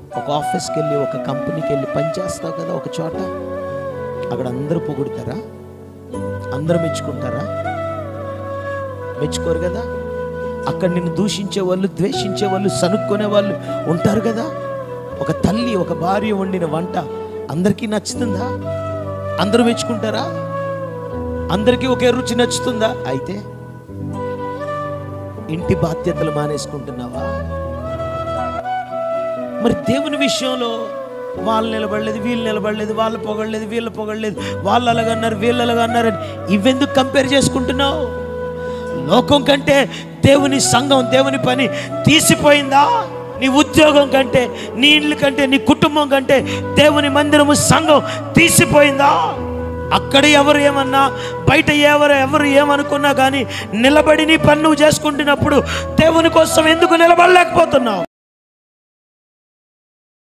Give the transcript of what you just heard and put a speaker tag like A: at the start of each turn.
A: ఒక ఆఫీస్కి వెళ్ళి ఒక కంపెనీకి వెళ్ళి పని చేస్తావు కదా ఒక చోట అక్కడ అందరూ పొగుడతారా అందరూ మెచ్చుకుంటారా మెచ్చుకోరు కదా అక్కడ నిన్ను దూషించే వాళ్ళు ద్వేషించే వాళ్ళు సనుక్కునే వాళ్ళు ఉంటారు కదా ఒక తల్లి ఒక భార్య వండిన వంట అందరికీ నచ్చుతుందా అందరూ మెచ్చుకుంటారా అందరికీ ఒకే రుచి నచ్చుతుందా అయితే ఇంటి బాధ్యతలు మానేసుకుంటున్నావా మరి దేవుని విషయంలో వాళ్ళు నిలబడలేదు వీళ్ళు నిలబడలేదు వాళ్ళు పొగడలేదు వీళ్ళు పొగడలేదు వాళ్ళు అలాగన్నారు వీళ్ళు అలాగన్నారు అని ఇవెందుకు కంపేర్ చేసుకుంటున్నావు లోకం కంటే దేవుని సంఘం దేవుని పని తీసిపోయిందా నీ ఉద్యోగం కంటే నీ ఇల్లు కంటే నీ కుటుంబం కంటే దేవుని మందిరము సంఘం తీసిపోయిందా అక్కడ ఎవరు ఏమన్నా బయట ఎవరు ఎవరు ఏమనుకున్నా కానీ నిలబడి నీ పని నువ్వు చేసుకుంటున్నప్పుడు దేవుని కోసం ఎందుకు నిలబడలేకపోతున్నావు